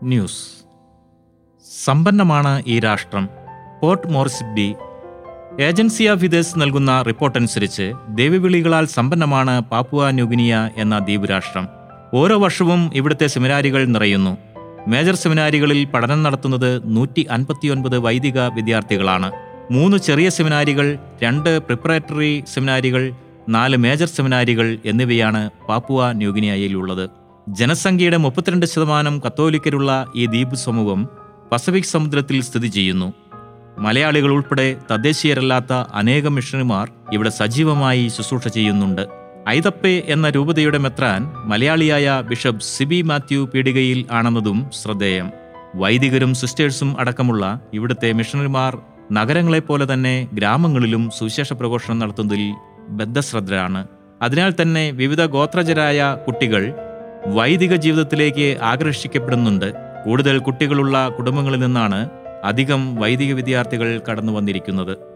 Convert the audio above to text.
news സമ്പന്നമാണ് ഈ രാഷ്ട്രം port Moresby agency of Videsh നൽകുന്ന റിപ്പോർട്ട് അനുസരിച്ച് ദേവിവിളികളാൽ സമ്പന്നമാണ് പാപ്പുവ ന്യൂഗിനിയ എന്ന ദ്വീപ് രാഷ്ട്രം ഓരോ വർഷവും ഇവിടുത്തെ സെമിനാരികൾ നിറയുന്നു മേജർ സെമിനാരികളിൽ പഠനം നടത്തുന്നത് നൂറ്റി അൻപത്തിയൊൻപത് വൈദിക വിദ്യാർത്ഥികളാണ് മൂന്ന് ചെറിയ സെമിനാരികൾ രണ്ട് പ്രിപ്പറേറ്ററി സെമിനാരികൾ നാല് മേജർ സെമിനാരികൾ എന്നിവയാണ് പാപ്പുവ ന്യൂഗിനിയയിലുള്ളത് ജനസംഖ്യയുടെ മുപ്പത്തിരണ്ട് ശതമാനം കത്തോലിക്കരുള്ള ഈ ദ്വീപ് സമൂഹം പസഫിക് സമുദ്രത്തിൽ സ്ഥിതി ചെയ്യുന്നു മലയാളികൾ ഉൾപ്പെടെ തദ്ദേശീയരല്ലാത്ത അനേകം മിഷണറിമാർ ഇവിടെ സജീവമായി ശുശ്രൂഷ ചെയ്യുന്നുണ്ട് ഐതപ്പെ എന്ന രൂപതയുടെ മെത്രാൻ മലയാളിയായ ബിഷപ്പ് സിബി മാത്യു പീടികയിൽ ആണെന്നതും ശ്രദ്ധേയം വൈദികരും സിസ്റ്റേഴ്സും അടക്കമുള്ള ഇവിടുത്തെ മിഷണറിമാർ നഗരങ്ങളെപ്പോലെ തന്നെ ഗ്രാമങ്ങളിലും സുവിശേഷ പ്രഘോഷണം നടത്തുന്നതിൽ ബദ്ധശ്രദ്ധരാണ് അതിനാൽ തന്നെ വിവിധ ഗോത്രജരായ കുട്ടികൾ വൈദിക ജീവിതത്തിലേക്ക് ആകർഷിക്കപ്പെടുന്നുണ്ട് കൂടുതൽ കുട്ടികളുള്ള കുടുംബങ്ങളിൽ നിന്നാണ് അധികം വൈദിക വിദ്യാർത്ഥികൾ കടന്നു വന്നിരിക്കുന്നത്